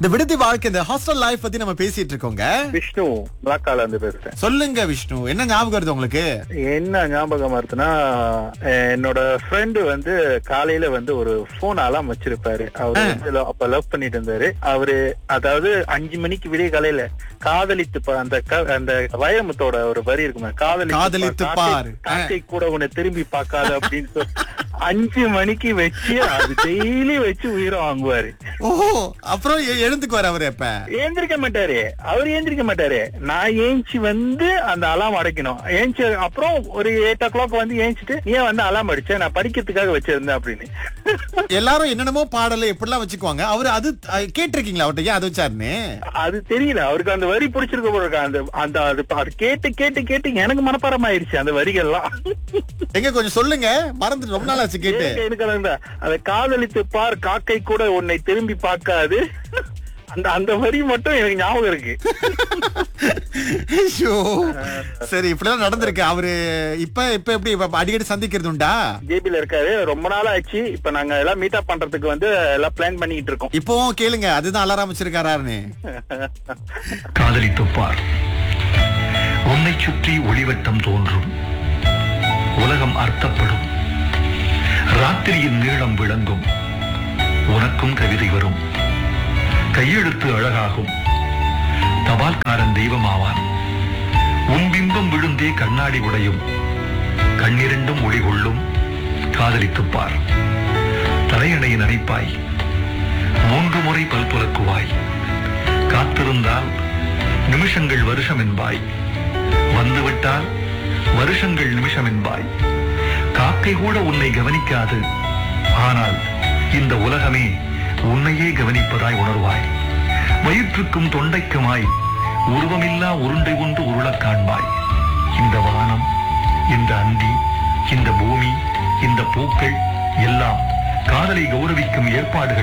இந்த விடுதி வாழ்க்கை இந்த ஹாஸ்டல் லைஃப் பத்தி நம்ம பேசிட்டு இருக்கோங்க விஷ்ணு மலாக்கால இருந்து பேசுறேன் சொல்லுங்க விஷ்ணு என்ன ஞாபகம் வருது உங்களுக்கு என்ன ஞாபகம் வருதுன்னா அஹ் என்னோட ஃப்ரெண்டு வந்து காலையில வந்து ஒரு போன் அலாம் வச்சிருப்பாரு அவரு வந்து lo- அப்ப லவ் பண்ணிட்டு இருந்தாரு அவரு அதாவது அஞ்சு மணிக்கு விடிய காலையில காதலித்து பா- அந்த க- அந்த வைரமுத்தோட ஒரு வரி இருக்குமே காதலித்து காதலித்து பா- பார். காக்கை- காக்கை கூட உன்னை திரும்பி பார்க்காத அப்படின்னு சொல்லி அஞ்சு மணிக்கு வச்சு அது டெய்லி வச்சு உயிரை வாங்குவாரு ஓஹோ அப்புறம் எ- எழுந்துக்குவாரு அவரு எப்ப ஏந்திரிக்க மாட்டாரு அவர் ஏந்திரிக்க மாட்டாரு நான் ஏஞ்சி வந்து அந்த அலாம் அடைக்கணும் ஏஞ்சி அப்புறம் ஒரு எயிட் ஓ கிளாக் வந்து ஏஞ்சிட்டு ஏன் வந்து அலாம் அடிச்ச நான் படிக்கிறதுக்காக வச்சிருந்தேன் அப்படின்னு எல்லாரும் என்னென்னமோ பாடல எப்படிலாம் வச்சுக்குவாங்க அவரு அது அஹ், கேட்டிருக்கீங்களா அவர்கிட்ட ஏன் அது வச்சாருன்னு அது தெரியல அவருக்கு அந்த வரி பிடிச்சிருக்க போல இருக்கு. அந்த அந்த அது அது கேட்டு கேட்டு கேட்டு எனக்கு மனப்பாடம் ஆயிடுச்சு அந்த வரிகள்லாம் எங்க கொஞ்சம் சொல்லுங்க மறந்துட்டு ரொம்ப நாள் ஆச்சு கேட்டு எனக்கு எனக்கு அந்த- அந்த காதலித்து பார் காக்கை கூட உன்னை திரும்பி பார்க்காது அந்த அந்த வரி மட்டும் எனக்கு ஞாபகம் இருக்கு ஐயோ. சரி இப்படிலாம் நடந்திருக்கு அவரு இப்ப இப்ப எப்படி இப்ப அடிக்கடி சந்திக்கிறது உண்டா ஜேபில இருக்காரு ரொம்ப நாள் ஆச்சு இப்ப நாங்க எல்லாம் மீட் அப் பண்றதுக்கு வந்து எல்லாம் பிளான் பண்ணிட்டு இருக்கோம் இப்பவும் கேளுங்க அதுதான் அலாரம் வச்சிருக்காராருன்னு காதலித்துப் பார் உன்னை சுற்றி ஒளிவட்டம் தோன்றும் உலகம் அர்த்தப்படும் ராத்திரியின் நீளம் விளங்கும் உனக்கும் கவிதை வரும் கையெழுத்து அழகாகும் தபால்காரன் தெய்வமாவான் உன் பிம்பம் விழுந்தே கண்ணாடி உடையும் கண்ணிரண்டும் ஒளி கொள்ளும் காதலித்துப் பார் தலையணை நனைப்பாய் மூன்று முறை பல் துலக்குவாய் காத்திருந்தால் நிமிஷங்கள் வருஷம் என்பாய் வந்துவிட்டால் வருஷங்கள் நிமிஷம் என்பாய் காக்கை கூட உன்னை கவனிக்காது ஆனால் இந்த உலகமே உன்னையே கவனிப்பதாய் உணர்வாய் வயிற்றுக்கும் தொண்டைக்குமாய் உருவமில்லா உருண்டை கொண்டு உருளக் காண்பாய் இந்த வானம் இந்த அந்தி இந்த பூமி இந்த பூக்கள் எல்லாம் காதலை கௌரவிக்கும் ஏற்பாடுகள்